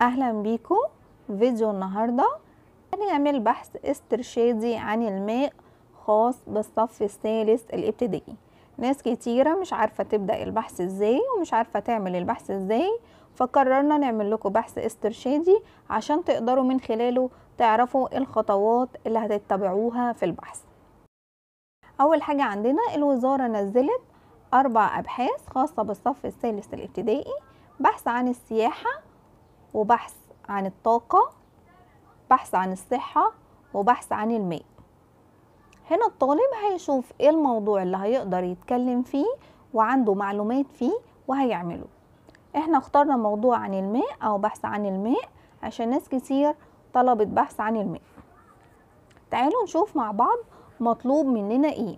اهلا بيكم فيديو النهارده هنعمل بحث استرشادي عن الماء خاص بالصف الثالث الابتدائي ناس كتيرة مش عارفة تبدأ البحث ازاي ومش عارفة تعمل البحث ازاي فقررنا نعمل لكم بحث استرشادي عشان تقدروا من خلاله تعرفوا الخطوات اللي هتتبعوها في البحث اول حاجة عندنا الوزارة نزلت اربع ابحاث خاصة بالصف الثالث الابتدائي بحث عن السياحة وبحث عن الطاقة بحث عن الصحة وبحث عن الماء هنا الطالب هيشوف ايه الموضوع اللي هيقدر يتكلم فيه وعنده معلومات فيه وهيعمله احنا اخترنا موضوع عن الماء او بحث عن الماء عشان ناس كتير طلبت بحث عن الماء تعالوا نشوف مع بعض مطلوب مننا ايه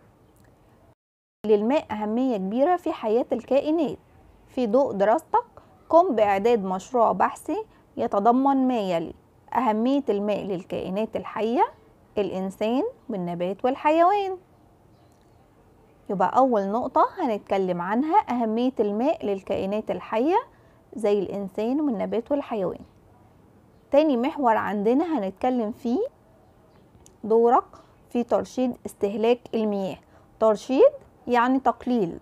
للماء أهمية كبيرة في حياة الكائنات في ضوء دراستك قم بإعداد مشروع بحثي يتضمن ما يلي أهمية الماء للكائنات الحية الإنسان والنبات والحيوان يبقى أول نقطة هنتكلم عنها أهمية الماء للكائنات الحية زي الإنسان والنبات والحيوان تاني محور عندنا هنتكلم فيه دورك في ترشيد استهلاك المياه ترشيد يعني تقليل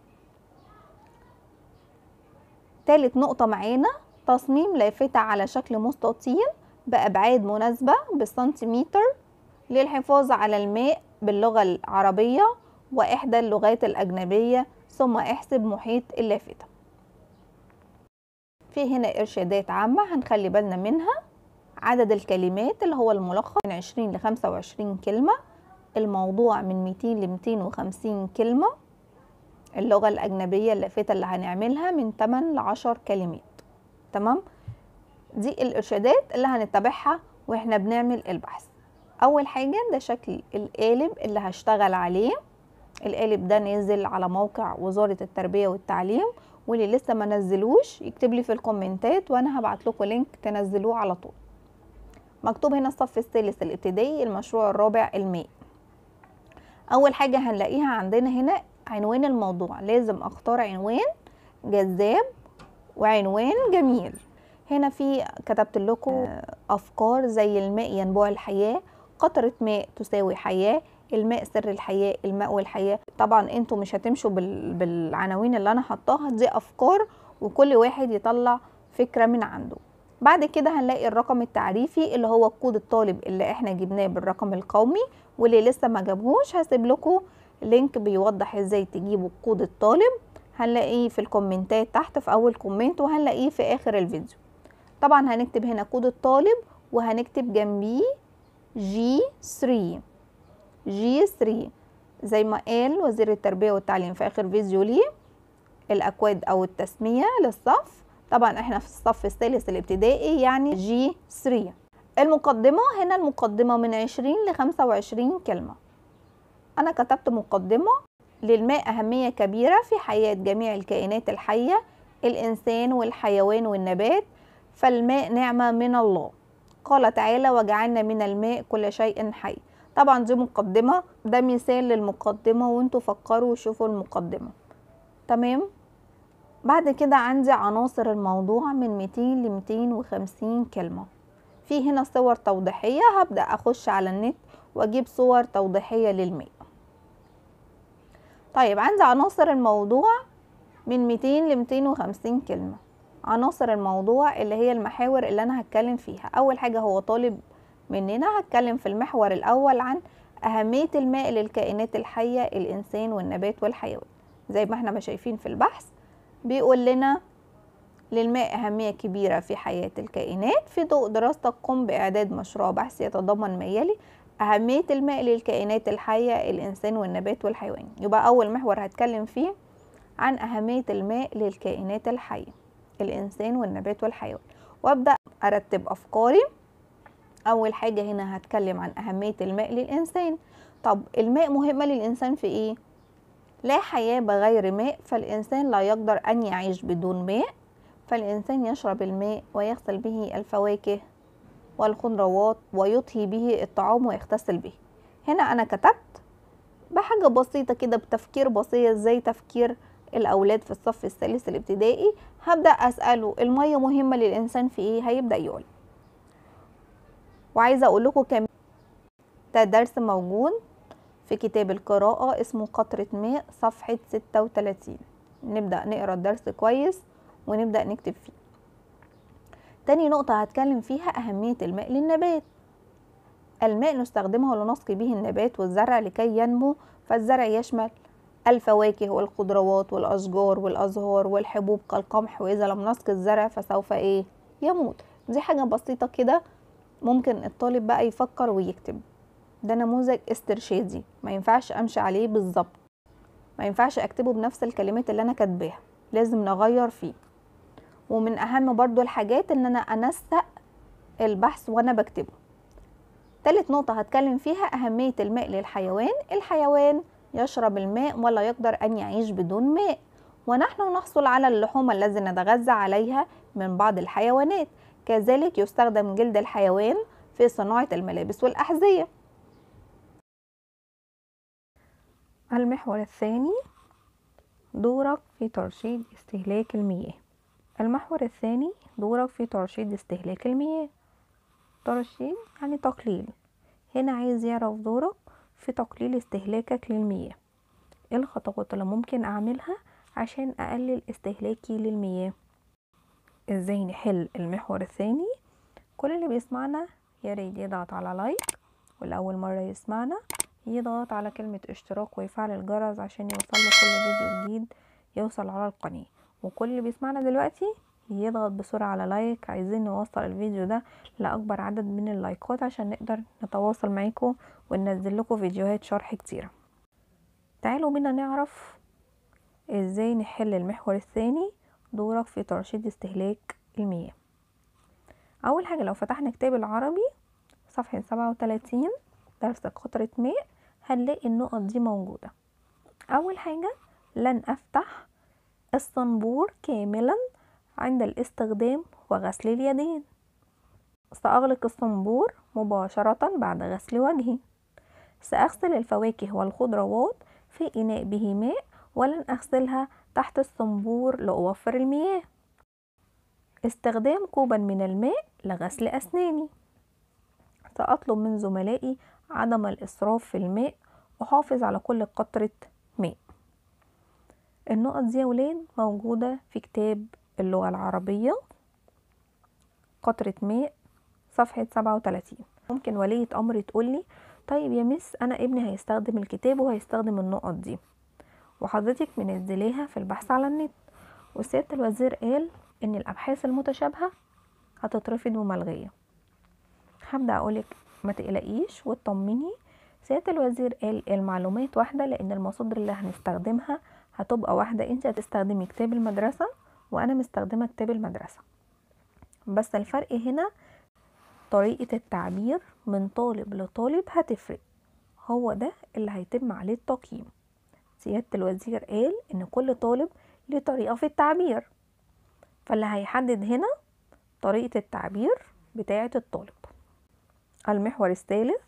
تالت نقطة معانا تصميم لافتة على شكل مستطيل بأبعاد مناسبة بالسنتيمتر للحفاظ على الماء باللغة العربية وإحدى اللغات الأجنبية ثم احسب محيط اللافتة في هنا إرشادات عامة هنخلي بالنا منها عدد الكلمات اللي هو الملخص من 20 ل 25 كلمة الموضوع من 200 ل 250 كلمة اللغة الأجنبية اللافتة اللي هنعملها من 8 ل 10 كلمات تمام دي الإرشادات اللي هنتبعها واحنا بنعمل البحث أول حاجة ده شكل القالب اللي هشتغل عليه القالب ده نازل على موقع وزارة التربية والتعليم واللي لسه ما نزلوش يكتب لي في الكومنتات وانا هبعت لكم لينك تنزلوه على طول مكتوب هنا الصف الثالث الابتدائي المشروع الرابع الماء اول حاجة هنلاقيها عندنا هنا عنوان الموضوع لازم اختار عنوان جذاب وعنوان جميل هنا في كتبت لكم افكار زي الماء ينبوع الحياة قطرة ماء تساوي حياة الماء سر الحياة الماء والحياة طبعا انتوا مش هتمشوا بال... بالعناوين اللي انا حطاها دي افكار وكل واحد يطلع فكرة من عنده بعد كده هنلاقي الرقم التعريفي اللي هو كود الطالب اللي احنا جبناه بالرقم القومي واللي لسه ما جابهوش هسيب لكم لينك بيوضح ازاي تجيبوا كود الطالب هنلاقيه في الكومنتات تحت في اول كومنت وهنلاقيه في اخر الفيديو طبعا هنكتب هنا كود الطالب وهنكتب جنبيه جي 3 جي 3 زي ما قال وزير التربية والتعليم في آخر فيديو ليه الأكواد أو التسمية للصف طبعا احنا في الصف الثالث الابتدائي يعني جي 3 المقدمة هنا المقدمة من 20 ل 25 كلمة أنا كتبت مقدمة للماء أهمية كبيرة في حياة جميع الكائنات الحية الإنسان والحيوان والنبات فالماء نعمة من الله قال تعالى وجعلنا من الماء كل شيء حي طبعا دي مقدمة ده مثال للمقدمة وانتوا فكروا وشوفوا المقدمة تمام بعد كده عندي عناصر الموضوع من 200 ل 250 كلمة في هنا صور توضيحية هبدأ أخش على النت وأجيب صور توضيحية للماء طيب عندي عناصر الموضوع من 200 ل 250 كلمة عناصر الموضوع اللي هي المحاور اللي أنا هتكلم فيها أول حاجة هو طالب مننا هتكلم في المحور الأول عن أهمية الماء للكائنات الحية الإنسان والنبات والحيوان زي ما احنا ما شايفين في البحث بيقول لنا للماء أهمية كبيرة في حياة الكائنات في ضوء دراستك قم بإعداد مشروع بحث يتضمن ما يلي أهمية الماء للكائنات الحية الإنسان والنبات والحيوان يبقى أول محور هتكلم فيه عن أهمية الماء للكائنات الحية الإنسان والنبات والحيوان وأبدأ أرتب أفكاري أول حاجة هنا هتكلم عن أهمية الماء للإنسان طب الماء مهمة للإنسان في إيه؟ لا حياة بغير ماء فالإنسان لا يقدر أن يعيش بدون ماء فالإنسان يشرب الماء ويغسل به الفواكه والخضروات ويطهي به الطعام ويغتسل به هنا أنا كتبت بحاجة بسيطة كده بتفكير بسيط زي تفكير الاولاد في الصف الثالث الابتدائي هبدا اساله الميه مهمه للانسان في ايه هيبدا يقول وعايزه اقول لكم كمان ده درس موجود في كتاب القراءة اسمه قطرة ماء صفحة 36 نبدأ نقرأ الدرس كويس ونبدأ نكتب فيه تاني نقطة هتكلم فيها أهمية الماء للنبات الماء نستخدمه لنسقي به النبات والزرع لكي ينمو فالزرع يشمل الفواكه والخضروات والأشجار والأزهار والحبوب كالقمح وإذا لم نسقي الزرع فسوف إيه يموت دي حاجة بسيطة كده ممكن الطالب بقى يفكر ويكتب ده نموذج استرشادي ما ينفعش امشي عليه بالظبط ما ينفعش اكتبه بنفس الكلمات اللي انا كاتباها لازم نغير فيه ومن اهم برضو الحاجات ان انا انسق البحث وانا بكتبه تالت نقطة هتكلم فيها أهمية الماء للحيوان الحيوان يشرب الماء ولا يقدر أن يعيش بدون ماء ونحن نحصل على اللحوم الذي نتغذى عليها من بعض الحيوانات كذلك يستخدم جلد الحيوان في صناعة الملابس والأحذية المحور الثاني دورك في ترشيد استهلاك المياه المحور الثاني دورك في ترشيد استهلاك المياه ترشيد يعني تقليل هنا عايز يعرف دورك في تقليل استهلاكك للمياه ايه الخطوات اللي ممكن اعملها عشان اقلل استهلاكي للمياه ازاي نحل المحور الثاني كل اللي بيسمعنا ياريت يضغط على لايك والأول مرة يسمعنا يضغط على كلمة اشتراك ويفعل الجرس عشان يوصله كل فيديو جديد يوصل على القناة وكل اللي بيسمعنا دلوقتي يضغط بسرعة على لايك عايزين نوصل الفيديو ده لأكبر عدد من اللايكات عشان نقدر نتواصل معاكم وننزل لكم فيديوهات شرح كتيرة تعالوا بينا نعرف ازاي نحل المحور الثاني دورك في ترشيد استهلاك المياه اول حاجة لو فتحنا كتاب العربي صفحة سبعة وتلاتين درس قطرة ماء هنلاقي النقط دي موجودة اول حاجة لن افتح الصنبور كاملا عند الاستخدام وغسل اليدين سأغلق الصنبور مباشرة بعد غسل وجهي سأغسل الفواكه والخضروات في إناء به ماء ولن أغسلها تحت الصنبور لأوفر المياه استخدام كوبا من الماء لغسل أسناني سأطلب من زملائي عدم الإسراف في الماء وحافظ على كل قطرة ماء النقط دي يا ولاد موجودة في كتاب اللغة العربية قطرة ماء صفحة سبعة وتلاتين ممكن ولية أمر تقولي طيب يا مس أنا ابني هيستخدم الكتاب وهيستخدم النقط دي وحضرتك منزلاها في البحث على النت وسيادة الوزير قال إن الأبحاث المتشابهة هتترفض وملغية هبدأ أقولك ما تقلقيش وتطمني سيادة الوزير قال المعلومات واحدة لأن المصادر اللي هنستخدمها هتبقى واحدة انت هتستخدمي كتاب المدرسة وأنا مستخدمة كتاب المدرسة بس الفرق هنا طريقة التعبير من طالب لطالب هتفرق هو ده اللي هيتم عليه التقييم سيادة الوزير قال إن كل طالب ليه طريقة في التعبير فاللي هيحدد هنا طريقة التعبير بتاعة الطالب المحور الثالث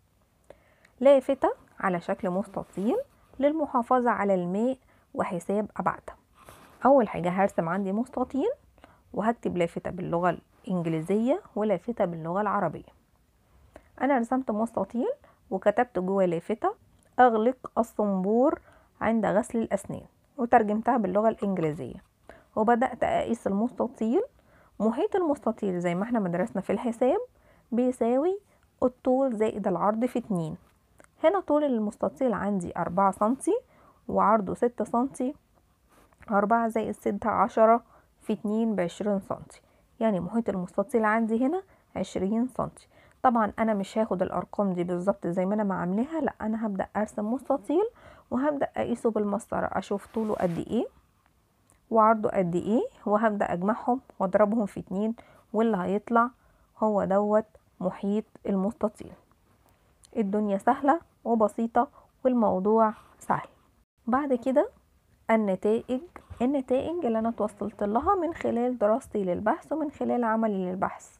لافتة على شكل مستطيل للمحافظة على الماء وحساب أبعادها أول حاجة هرسم عندي مستطيل وهكتب لافتة باللغة الإنجليزية ولافتة باللغة العربية أنا رسمت مستطيل وكتبت جوه لافتة أغلق الصنبور عند غسل الأسنان وترجمتها باللغة الإنجليزية وبدأت أقيس المستطيل محيط المستطيل زي ما احنا مدرسنا في الحساب بيساوي الطول زائد العرض في اتنين هنا طول المستطيل عندي أربعة سنتي وعرضه ستة سنتي أربعة زائد ستة عشرة في اتنين بعشرين سنتي يعني محيط المستطيل عندي هنا عشرين سنتي طبعا انا مش هاخد الارقام دي بالظبط زي ما انا ما عاملاها لا انا هبدا ارسم مستطيل وهبدا اقيسه بالمسطره اشوف طوله قد ايه وعرضه قد ايه وهبدا اجمعهم واضربهم في اتنين واللي هيطلع هو دوت محيط المستطيل الدنيا سهله وبسيطه والموضوع سهل بعد كده النتائج النتائج اللي انا توصلت لها من خلال دراستي للبحث ومن خلال عملي للبحث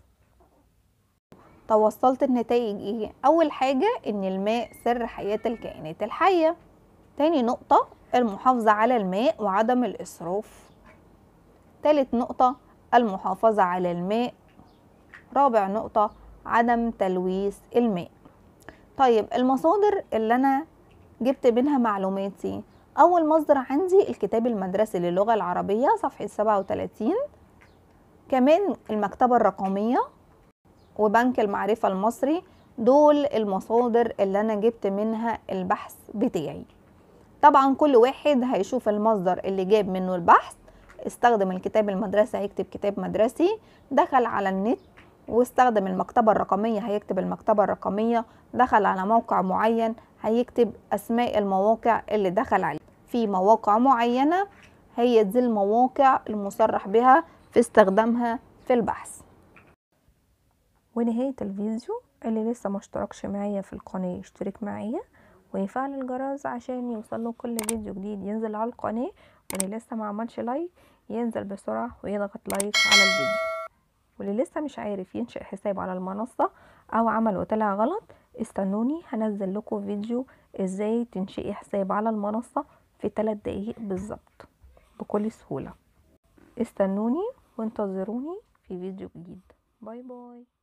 توصلت النتائج ايه اول حاجة ان الماء سر حياة الكائنات الحية تاني نقطة المحافظة على الماء وعدم الإسراف تالت نقطة المحافظة على الماء رابع نقطة عدم تلويث الماء طيب المصادر اللي أنا جبت منها معلوماتي أول مصدر عندي الكتاب المدرسي للغة العربية صفحة 37 كمان المكتبة الرقمية وبنك المعرفة المصري دول المصادر اللي أنا جبت منها البحث بتاعي طبعا كل واحد هيشوف المصدر اللي جاب منه البحث استخدم الكتاب المدرسي هيكتب كتاب مدرسي دخل على النت واستخدم المكتبة الرقمية هيكتب المكتبة الرقمية دخل على موقع معين هيكتب أسماء المواقع اللي دخل عليه في مواقع معينة هي دي المواقع المصرح بها في استخدامها في البحث ونهاية الفيديو اللي لسه ما اشتركش معايا في القناة يشترك معايا ويفعل الجرس عشان يوصله كل فيديو جديد ينزل على القناة واللي لسه ما عملش لايك ينزل بسرعة ويضغط لايك على الفيديو واللي لسه مش عارف ينشئ حساب على المنصة او عمل وطلع غلط استنوني هنزل لكم فيديو ازاي تنشئي حساب على المنصة في 3 دقايق بالظبط بكل سهولة استنوني وانتظروني في فيديو جديد باي باي